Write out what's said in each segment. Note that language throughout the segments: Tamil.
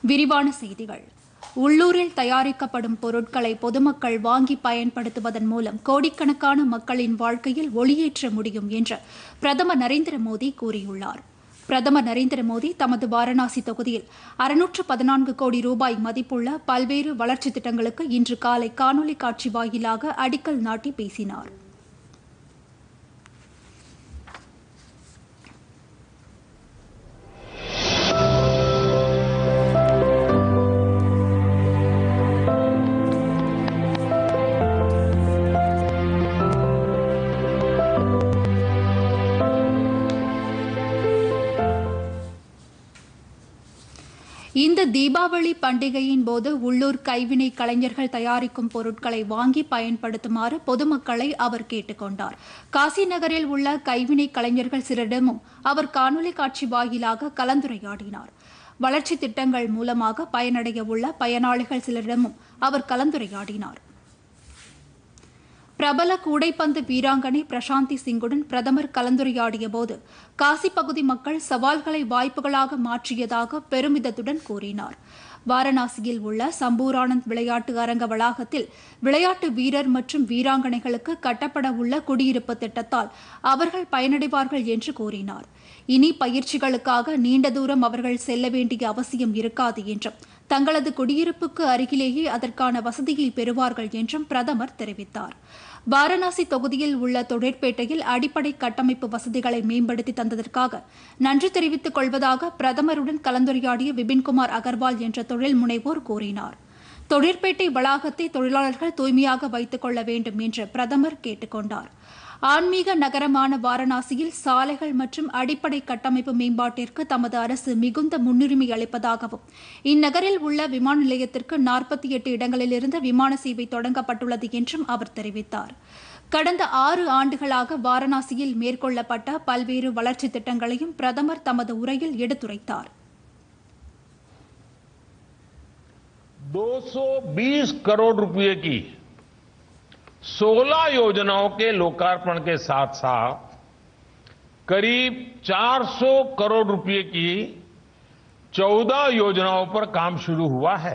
விரிவான செய்திகள் உள்ளூரில் தயாரிக்கப்படும் பொருட்களை பொதுமக்கள் வாங்கி பயன்படுத்துவதன் மூலம் கோடிக்கணக்கான மக்களின் வாழ்க்கையில் ஒளியேற்ற முடியும் என்று பிரதமர் நரேந்திர மோடி கூறியுள்ளார் பிரதமர் நரேந்திர மோடி தமது வாரணாசி தொகுதியில் அறுநூற்று பதினான்கு கோடி ரூபாய் மதிப்புள்ள பல்வேறு வளர்ச்சித் திட்டங்களுக்கு இன்று காலை காணொலி காட்சி வாயிலாக அடிக்கல் நாட்டி பேசினார் இந்த தீபாவளி பண்டிகையின் போது உள்ளூர் கைவினை கலைஞர்கள் தயாரிக்கும் பொருட்களை வாங்கி பயன்படுத்துமாறு பொதுமக்களை அவர் கேட்டுக்கொண்டார் காசி நகரில் உள்ள கைவினை கலைஞர்கள் சிலரிடமும் அவர் காணொலி காட்சி வாயிலாக கலந்துரையாடினார் வளர்ச்சி திட்டங்கள் மூலமாக பயனடைய உள்ள பயனாளிகள் சிலரிடமும் அவர் கலந்துரையாடினார் பிரபல கூடைப்பந்து வீராங்கனை பிரசாந்தி சிங்குடன் பிரதமர் கலந்துரையாடிய போது காசி பகுதி மக்கள் சவால்களை வாய்ப்புகளாக மாற்றியதாக பெருமிதத்துடன் கூறினார் வாரணாசியில் உள்ள சம்பூரானந்த் விளையாட்டு அரங்க வளாகத்தில் விளையாட்டு வீரர் மற்றும் வீராங்கனைகளுக்கு கட்டப்பட உள்ள குடியிருப்பு திட்டத்தால் அவர்கள் பயனடைவார்கள் என்று கூறினார் இனி பயிற்சிகளுக்காக நீண்ட தூரம் அவர்கள் செல்ல வேண்டிய அவசியம் இருக்காது என்றும் தங்களது குடியிருப்புக்கு அருகிலேயே அதற்கான வசதியை பெறுவார்கள் என்றும் பிரதமர் தெரிவித்தார் வாரணாசி தொகுதியில் உள்ள தொழிற்பேட்டையில் அடிப்படை கட்டமைப்பு வசதிகளை மேம்படுத்தி தந்ததற்காக நன்றி தெரிவித்துக் கொள்வதாக பிரதமருடன் கலந்துரையாடிய விபின்குமார் அகர்வால் என்ற தொழில் முனைவோர் கூறினார் தொழிற்பேட்டை வளாகத்தை தொழிலாளர்கள் தூய்மையாக வைத்துக் கொள்ள வேண்டும் என்று பிரதமர் கேட்டுக் கொண்டார் ஆன்மீக நகரமான வாரணாசியில் சாலைகள் மற்றும் அடிப்படை கட்டமைப்பு மேம்பாட்டிற்கு தமது அரசு மிகுந்த முன்னுரிமை அளிப்பதாகவும் இந்நகரில் உள்ள விமான நிலையத்திற்கு நாற்பத்தி எட்டு இடங்களிலிருந்து விமான சேவை தொடங்கப்பட்டுள்ளது என்றும் அவர் தெரிவித்தார் கடந்த ஆறு ஆண்டுகளாக வாரணாசியில் மேற்கொள்ளப்பட்ட பல்வேறு வளர்ச்சி திட்டங்களையும் பிரதமர் தமது உரையில் எடுத்துரைத்தார் 220 करोड़ रुपए की 16 योजनाओं के लोकार्पण के साथ साथ करीब 400 करोड़ रुपए की 14 योजनाओं पर काम शुरू हुआ है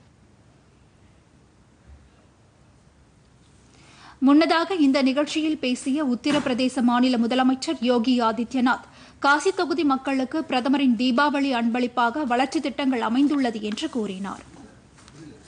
முன்னதாக இந்த நிகழ்ச்சியில் பேசிய உத்தரப்பிரதேச மாநில முதலமைச்சர் யோகி ஆதித்யநாத் காசி தொகுதி மக்களுக்கு பிரதமரின் தீபாவளி அன்பளிப்பாக வளர்ச்சி திட்டங்கள் அமைந்துள்ளது என்று கூறினார்